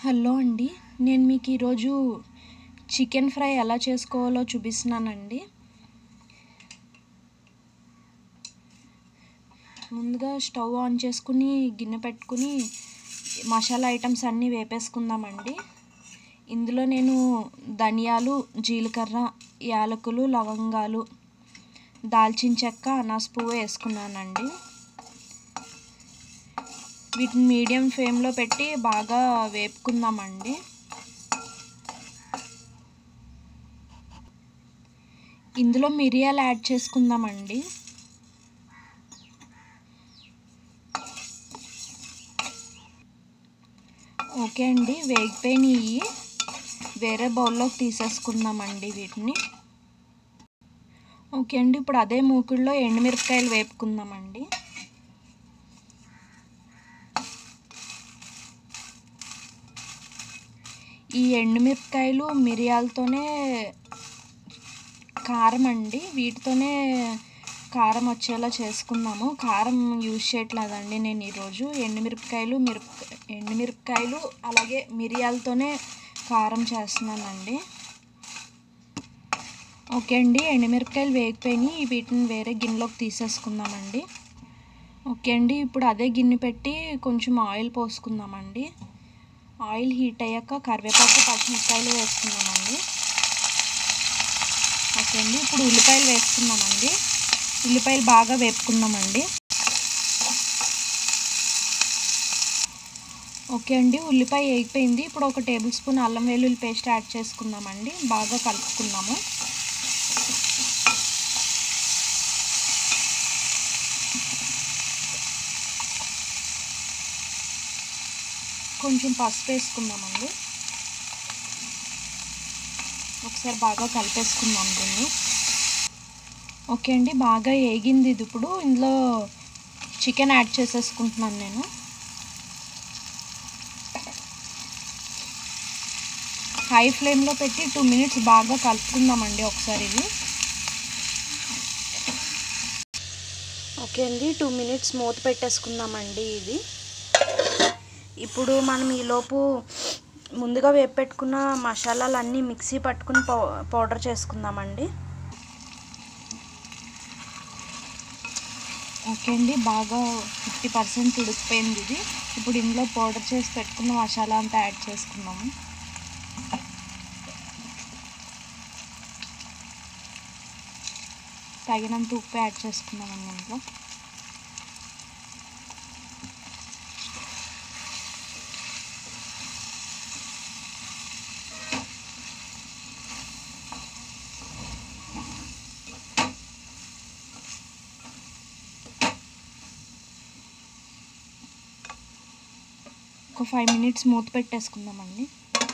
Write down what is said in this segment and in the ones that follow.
hello అండి నేను మీకు ఈరోజు చికెన్ ఫ్రై ఎలా చేసుకోవాలో చూపిస్తున్నానండి ముందుగా స్టవ్ ఆన్ చేసుకుని గిన్నె పెట్టుకుని మసాలా ఐటమ్స్ అన్నీ వేపేసుకుందామండి ఇందులో నేను ధనియాలు జీలకర్ర యాలకులు లవంగాలు దాల్చిన చెక్క అనాస పువ్వు వేసుకున్నానండి వీటిని మీడియం ఫ్లేమ్లో పెట్టి బాగా వేపుకుందామండి ఇందులో మిరియాలు యాడ్ చేసుకుందామండి ఓకే అండి వేగిపోయినాయి వేరే బౌల్లోకి తీసేసుకుందామండి వీటిని ఓకే అండి ఇప్పుడు అదే మూకుడులో ఎండుమిరపకాయలు వేపుకుందామండి ఈ ఎండుమిరపకాయలు మిరియాలతోనే కారం అండి వీటితోనే కారం వచ్చేలా చేసుకున్నాము కారం యూజ్ చేయట్లేదండి నేను ఈరోజు ఎండుమిరపకాయలు మిరప ఎండుమిరపకాయలు అలాగే మిరియాలతోనే కారం చేస్తున్నానండి ఓకే అండి ఎండుమిరపకాయలు వేగిపోయినాయి వీటిని వేరే గిన్నెలోకి తీసేసుకుందామండి ఓకే అండి ఇప్పుడు అదే గిన్నె పెట్టి కొంచెం ఆయిల్ పోసుకుందామండి ఆయిల్ హీట్ అయ్యాక కరివేపాకు పచ్చిమిరపకాయలు వేసుకుందామండి ఓకే అండి ఇప్పుడు ఉల్లిపాయలు వేసుకుందామండి ఉల్లిపాయలు బాగా వేపుకుందామండి ఓకే అండి ఉల్లిపాయ వేగిపోయింది ఇప్పుడు ఒక టేబుల్ స్పూన్ అల్లం వెల్లుల్లి పేస్ట్ యాడ్ చేసుకుందామండి బాగా కలుపుకుందాము కొంచెం పసుపు వేసుకుందామండి ఒకసారి బాగా కలిపేసుకుందాం దీన్ని ఓకే అండి బాగా వేగింది ఇది ఇప్పుడు ఇందులో చికెన్ యాడ్ చేసేసుకుంటున్నాను నేను హై ఫ్లేమ్లో పెట్టి టూ మినిట్స్ బాగా కలుపుకుందామండి ఒకసారి ఇది ఓకే అండి టూ మినిట్స్ మూత పెట్టేసుకుందామండి ఇది ఇప్పుడు మనం ఈలోపు ముందుగా వేపెట్టుకున్న మసాలాలన్నీ మిక్సీ పట్టుకుని పౌ పౌడర్ చేసుకుందామండి ఓకే అండి బాగా ఫిఫ్టీ పర్సెంట్ ఉడికిపోయింది ఇది ఇప్పుడు ఇందులో పౌడర్ చేసి పెట్టుకున్న మసాలా అంతా యాడ్ చేసుకుందాము తగినంత ఉప్పు యాడ్ చేసుకున్నామండి ఇందులో ఒక ఫైవ్ మినిట్స్ మూత పెట్టేసుకుందామండి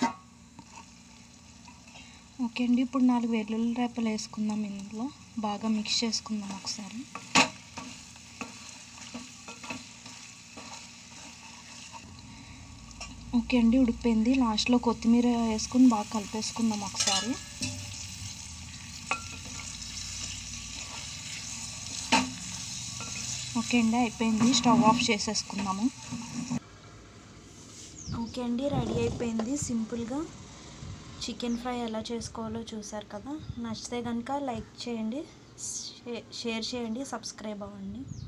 ఓకే అండి ఇప్పుడు నాలుగు వెల్లుల్లి రేపలు వేసుకుందాం ఇందులో బాగా మిక్స్ చేసుకుందాం ఒకసారి ఓకే అండి ఉడికిపోయింది లాస్ట్లో కొత్తిమీర వేసుకుని బాగా కలిపేసుకుందాం ఒకసారి ఓకే అండి అయిపోయింది స్టవ్ ఆఫ్ చేసేసుకుందాము ఓకే అండి రెడీ అయిపోయింది సింపుల్గా చికెన్ ఫ్రై ఎలా చేసుకోవాలో చూసారు కదా నచ్చితే కనుక లైక్ చేయండి షేర్ చేయండి సబ్స్క్రైబ్ అవ్వండి